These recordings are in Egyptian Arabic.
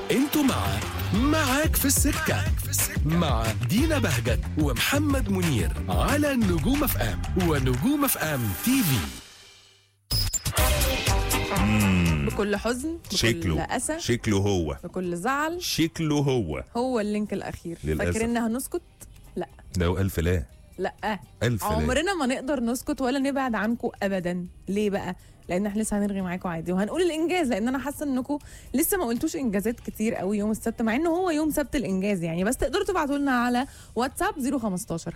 انتوا مع معاك في السكة مع دينا بهجت ومحمد منير على نجوم اف ام ونجوم اف ام تي في بكل حزن بكل شكله أسى شكله هو بكل زعل شكله هو هو اللينك الأخير للأسف. فاكرينها هنسكت؟ لا لو ألف لا لا ألف لا عمرنا ما نقدر نسكت ولا نبعد عنكم ابدا ليه بقى لان احنا لسه هنرغي معاكم عادي وهنقول الانجاز لان انا حاسه انكم لسه ما قلتوش انجازات كتير قوي يوم السبت مع انه هو يوم سبت الانجاز يعني بس تقدروا تبعتوا لنا على واتساب 015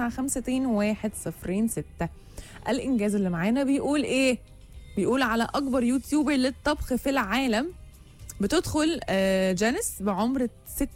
595 106 الانجاز اللي معانا بيقول ايه بيقول على اكبر يوتيوبر للطبخ في العالم بتدخل آه، جانيس بعمر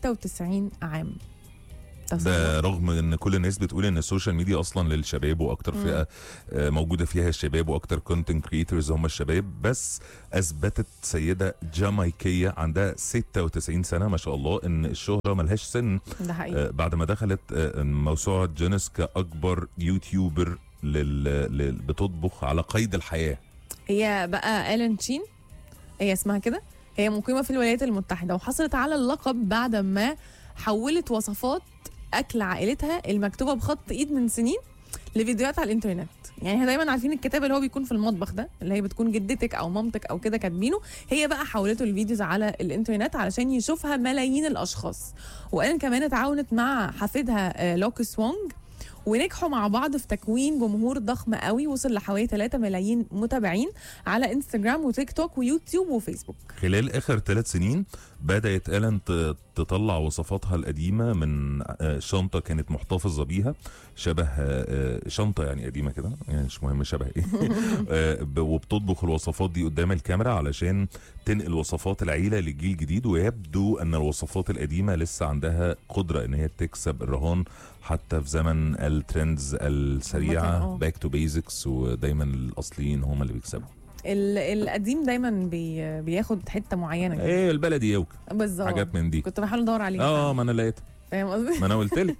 96 عام تصور. ده رغم ان كل الناس بتقول ان السوشيال ميديا اصلا للشباب واكتر فئه آه، موجوده فيها الشباب واكتر كونتنت كريتورز هم الشباب بس اثبتت سيده جامايكيه عندها 96 سنه ما شاء الله ان الشهره ملهاش سن ده حقيقي آه، بعد ما دخلت آه، موسوعه جينيس كاكبر يوتيوبر لل... لل... بتطبخ على قيد الحياه هي بقى إيلين تشين هي اسمها كده هي مقيمة في الولايات المتحدة وحصلت على اللقب بعد ما حولت وصفات أكل عائلتها المكتوبة بخط إيد من سنين لفيديوهات على الإنترنت يعني احنا دايما عارفين الكتاب اللي هو بيكون في المطبخ ده اللي هي بتكون جدتك او مامتك او كده كاتبينه هي بقى حولته الفيديوز على الانترنت علشان يشوفها ملايين الاشخاص وان كمان اتعاونت مع حفيدها آه، لوك سوونج ونجحوا مع بعض في تكوين جمهور ضخم قوي وصل لحوالي 3 ملايين متابعين على انستجرام وتيك توك ويوتيوب وفيسبوك خلال اخر ثلاث سنين بدات الن ت- تطلع وصفاتها القديمه من آه، شنطه كانت محتفظه بيها شبه آه، شنطه يعني قديمه كده يعني مش مهم شبه ايه آه، ب- وبتطبخ الوصفات دي قدام الكاميرا علشان تنقل وصفات العيله لجيل جديد ويبدو ان الوصفات القديمه لسه عندها قدره ان هي تكسب الرهان حتى في زمن الترندز عامة السريعه اه. باك تو بيزكس ودايما الاصليين هم اللي بيكسبوا ال- القديم دايما بي بياخد حته معينه كده ايه البلدي يوك بالظبط حاجات من دي كنت بحاول ادور عليه اه ما انا لقيت فاهم قصدي ما انا قلت لك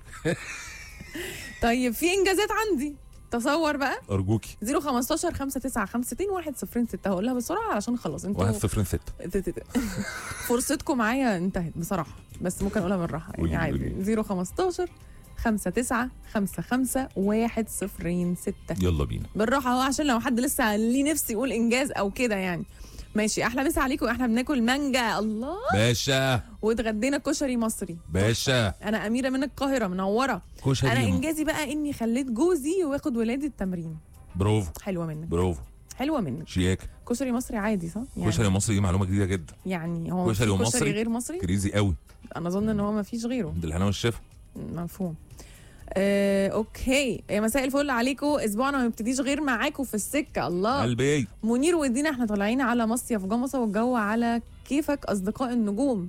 طيب في انجازات عندي تصور بقى ارجوكي 015 595 106 هقول لها بسرعه علشان خلاص انتوا واحد صفر ستة فرصتكم معايا انتهت بصراحه بس ممكن اقولها بالراحه قولي- يعني عادي 015 59 55 106 يلا بينا بالراحه اهو عشان لو حد لسه ليه نفسي يقول انجاز او كده يعني ماشي احلى مسا عليكم احنا بناكل مانجا الله باشا واتغدينا كشري مصري باشا انا اميره من القاهره منوره كشري انا انجازي بقى اني خليت جوزي واخد ولادي التمرين برافو حلوه منك برافو حلوه منك شياك كشري مصري عادي صح يعني كشري مصري دي معلومه جديده جدا يعني هو كشري في ومصري؟ كشري غير مصري كريزي قوي انا اظن ان هو ما فيش غيره بالهنا والشفا مفهوم آه، اوكي يا مساء الفل عليكم اسبوعنا ما بيبتديش غير معاكم في السكه الله قلبي منير ودينا احنا طالعين على مصيف جمصه والجو على كيفك اصدقاء النجوم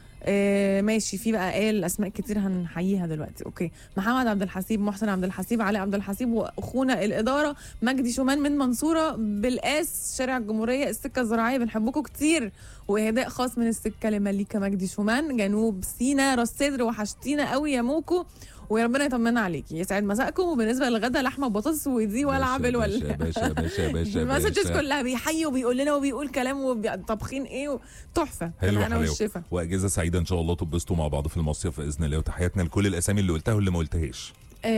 آه ماشي في بقى قال اسماء كتير هنحييها دلوقتي اوكي محمد عبد الحسيب محسن عبد الحسيب علي عبد الحسيب واخونا الاداره مجدي شومان من منصوره بالقاس شارع الجمهوريه السكه الزراعيه بنحبكم كتير واهداء خاص من السكه لمليكه مجدي شومان جنوب سينا راس سدر وحشتينا قوي يا موكو ويا ربنا يطمنا عليكي يسعد مساءكم وبالنسبه للغدا لحمه بطاطس ودي ولا عبل ولا باشا باشا باشا باشا المسجز باشا. كلها بيحيي وبيقول لنا وبيقول كلام وطبخين ايه تحفه حلو انا حلو والشفا واجازه سعيده ان شاء الله تبسطوا مع بعض في المصيف باذن الله وتحياتنا لكل الاسامي اللي قلتها واللي ما قلتهاش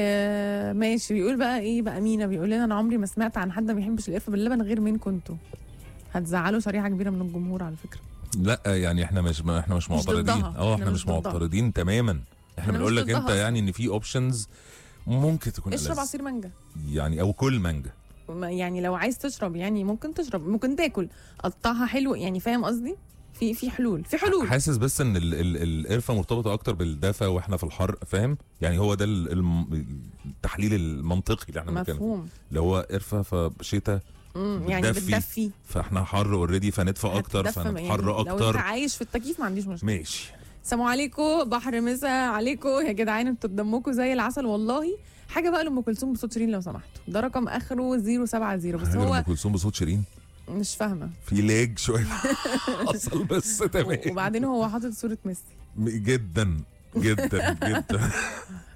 آه ماشي بيقول بقى ايه بقى مينا بيقول لنا انا عمري ما سمعت عن حد ما بيحبش القرفه باللبن غير منكم انتوا هتزعلوا شريحه كبيره من الجمهور على فكره لا يعني احنا مش ما احنا مش معترضين ضدها. اه إحنا احنا مش مش ضدها. معترضين تماما احنا إحنا بنقول مش لك انت ضدها يعني ان في اوبشنز ممكن تكون اشرب ألذ. عصير مانجا يعني او كل مانجا ما- يعني لو عايز تشرب يعني ممكن تشرب ممكن تاكل قطعها حلو يعني فاهم قصدي في في حلول في حلول حاسس بس ان ال- ال- القرفه مرتبطه اكتر بالدفى واحنا في الحر فاهم يعني هو ده ال- الم- التحليل المنطقي اللي احنا بنتكلم فيه. مفهوم اللي هو قرفه فشتاء مم، يعني بتدفي. بتدفي فاحنا حر اوريدي فندفى اكتر هتدفى يعني فنتحر لو انت اكتر عايش في التكييف ما عنديش مشكله ماشي السلام عليكم بحر مسا عليكم يا جدعان انتوا دمكم زي العسل والله حاجه بقى لام كلثوم بصوت شيرين لو سمحتوا ده رقم اخره 070 بس حاجة ام هو كلثوم بصوت شيرين مش فاهمه في لاج شويه حصل بس تمام وبعدين هو حاطط صوره ميسي جدا جدا جدا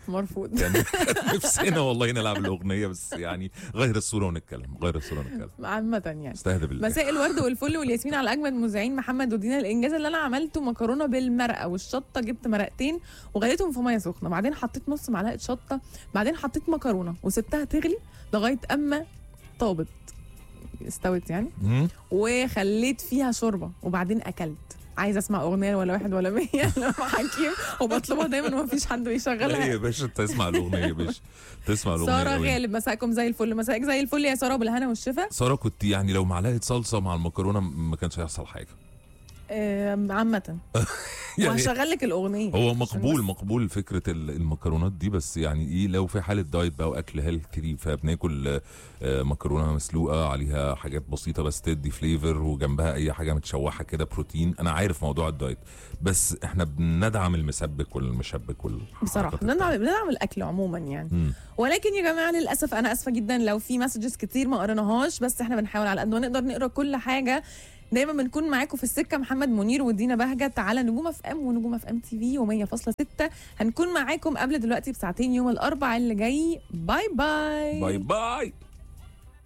مرفوض كان نفسنا والله نلعب الاغنيه بس يعني غير الصوره ونتكلم غير الصوره ونتكلم عامة يعني استهدى بالله مساء الورد والفل والياسمين على اجمد مذيعين محمد ودينا الانجاز اللي انا عملته مكرونه بالمرقه والشطه جبت مرقتين وغليتهم في ميه سخنه بعدين حطيت نص معلقه شطه بعدين حطيت مكرونه وسبتها تغلي لغايه اما طابت استوت يعني مم. وخليت فيها شوربه وبعدين اكلت عايزه اسمع اغنيه ولا واحد ولا مية لما حكيم وبطلبها دايما ومفيش حد لا بيشغلها يا باشا تسمع الاغنيه يا باشا تسمع الاغنيه ساره أوي. غالب مساءكم زي الفل مساءك زي الفل يا ساره بالهنا والشفا ساره كنت يعني لو معلقه صلصه مع المكرونه ما كانش هيحصل حاجه آم، عامه يعني وهشغل لك الاغنيه هو عشان مقبول بس- مقبول فكره ال- المكرونات دي بس يعني ايه لو في حاله دايت بقى واكل هيلثي فبناكل آه، مكرونه مسلوقه عليها حاجات بسيطه بس تدي فليفر وجنبها اي حاجه متشوحه كده بروتين انا عارف موضوع الدايت بس احنا بندعم المسبك والمشبك وال بصراحه بندعم بندعم الاكل عموما يعني مم. ولكن يا جماعه للاسف انا اسفه جدا لو في مسجز كتير ما قريناهاش بس احنا بنحاول على قد ما نقدر نقرا كل حاجه دايما بنكون معاكم في السكه محمد منير ودينا بهجت على نجوم اف ام ونجوم اف ام تي في و100.6 هنكون معاكم قبل دلوقتي بساعتين يوم الاربعاء اللي جاي باي باي باي باي